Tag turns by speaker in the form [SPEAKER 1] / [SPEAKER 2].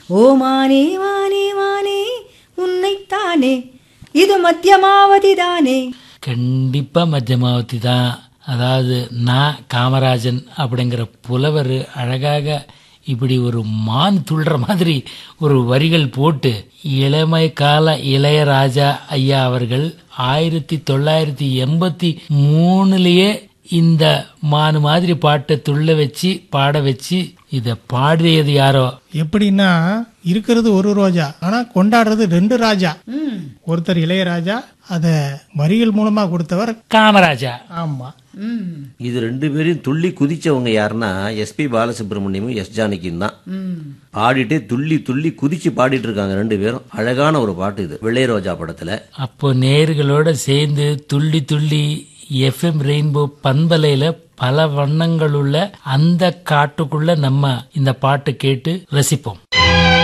[SPEAKER 1] ஓ மானே மானே மானே உன்னைத்தானே இது மத்தியமாவதி தானே
[SPEAKER 2] கண்டிப்பா மத்தியமாவதி தான் அதாவது நான் காமராஜன் அப்படிங்கிற புலவர் அழகாக இப்படி ஒரு மான் துள்ளுற மாதிரி ஒரு வரிகள் போட்டு இளமை கால இளையராஜா ஐயா அவர்கள் ஆயிரத்தி தொள்ளாயிரத்தி எண்பத்தி மூணுலயே இந்த மான் மாதிரி பாட்டை துள்ள வச்சு பாட வச்சு இத பாடியது யாரோ
[SPEAKER 3] எப்படின்னா இருக்கிறது ஒரு ரோஜா ஆனா கொண்டாடுறது ரெண்டு ராஜா ஒருத்தர் இளையராஜா அத வரிகள் மூலமா கொடுத்தவர்
[SPEAKER 2] காமராஜா
[SPEAKER 3] ஆமா
[SPEAKER 4] இது ரெண்டு பேரையும் துள்ளி குதிச்சவங்க யாருன்னா எஸ்பி பாலசுப்ரமணியமும் எஸ் ஜானகியும் தான் பாடிட்டே துள்ளி துள்ளி குதிச்சு பாடிட்டு இருக்காங்க ரெண்டு பேரும் அழகான ஒரு பாட்டு இது வெள்ளையரோஜா படத்துல
[SPEAKER 2] அப்போ நேர்களோட சேர்ந்து துள்ளி துள்ளி எஃப்எம் ரெயின்போ பண்பலையில பல வண்ணங்களுள்ள அந்த காட்டுக்குள்ள நம்ம இந்த பாட்டு கேட்டு ரசிப்போம்